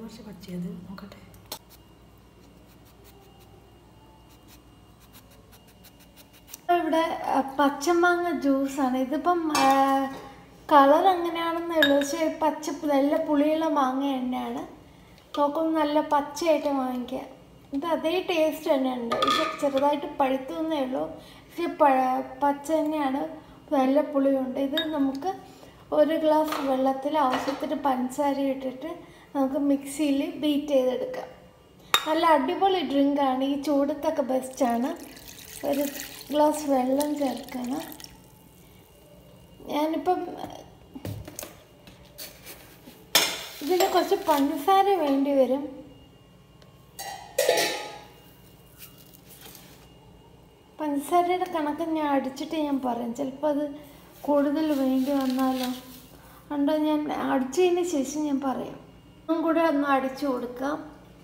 കുറച്ച് പച്ചയത് നോക്കട്ടെ ഇവിടെ ആ, പച്ചമാങ്ങ ജ്യൂസാണ് ഇതിപ്പം കളർ എങ്ങനെയാണെന്നേ ഉള്ളൂ പക്ഷേ പച്ച നല്ല പുളിയുള്ള മാങ്ങ തന്നെയാണ് നോക്കുമ്പോൾ നല്ല പച്ചയായിട്ട് വാങ്ങിക്കുക ഇത് അതേ ടേസ്റ്റ് തന്നെയുണ്ട് പക്ഷെ ചെറുതായിട്ട് പഴുത്തു എന്നേ ഉള്ളൂ പക്ഷെ പഴ പച്ച തന്നെയാണ് നല്ല പുളിയുണ്ട് ഇത് നമുക്ക് ഒരു ഗ്ലാസ് വെള്ളത്തിൽ ആവശ്യത്തിന് പഞ്ചസാര ഇട്ടിട്ട് നമുക്ക് മിക്സിയിൽ ബീറ്റ് ചെയ്തെടുക്കാം നല്ല അടിപൊളി ഡ്രിങ്കാണ് ഈ ചൂടത്തൊക്കെ ബെസ്റ്റാണ് ഒരു ഗ്ലാസ് വെള്ളം ചേർക്കണം ഞാനിപ്പം ഇതിന് കുറച്ച് പഞ്ചസാര വേണ്ടി വരും പഞ്ചസാരയുടെ കണക്ക് ഞാൻ അടിച്ചിട്ട് ഞാൻ പറയാം ചിലപ്പോൾ അത് കൂടുതൽ വേണ്ടി വന്നാലോ അതുകൊണ്ട് ഞാൻ അടിച്ചതിന് ശേഷം ഞാൻ പറയാം ഒന്നും കൂടെ ഒന്ന് അടിച്ചു കൊടുക്കാം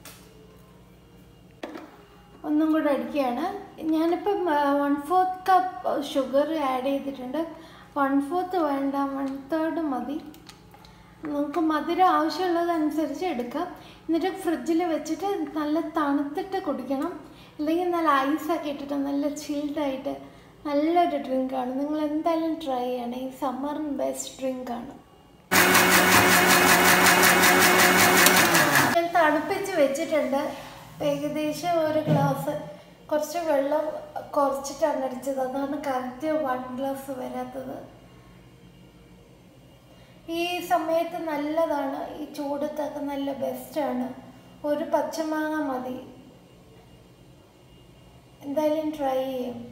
ഒന്നും കൂടെ അടിക്കുകയാണ് ഞാനിപ്പം one fourth cup sugar add ചെയ്തിട്ടുണ്ട് വൺ ഫോർത്ത് വേണ്ട വൺ തേർഡ് മതി നമുക്ക് മധുരം ആവശ്യമുള്ളതനുസരിച്ച് എടുക്കാം എന്നിട്ട് ഫ്രിഡ്ജിൽ വെച്ചിട്ട് നല്ല തണുത്തിട്ട് കുടിക്കണം അല്ലെങ്കിൽ നല്ല ഐസൊക്കെ ഇട്ടിട്ട് നല്ല ചിൽഡായിട്ട് നല്ലൊരു ഡ്രിങ്കാണ് നിങ്ങൾ എന്തായാലും ട്രൈ ചെയ്യണം ഈ സമ്മറിന് ബെസ്റ്റ് ഡ്രിങ്കാണ് ഞാൻ തണുപ്പിച്ച് വെച്ചിട്ടുണ്ട് ഏകദേശം ഒരു ഗ്ലാസ് കുറച്ച് വെള്ളം കുറച്ചിട്ടാണ് അടിച്ചത് അതാണ് കറക്റ്റ് വൺ ഗ്ലാസ് വരാത്തത് ഈ സമയത്ത് നല്ലതാണ് ഈ ചൂടത്തൊക്കെ നല്ല ബെസ്റ്റാണ് ഒരു പച്ചമാങ്ങ മതി എന്തായാലും ട്രൈ ചെയ്യും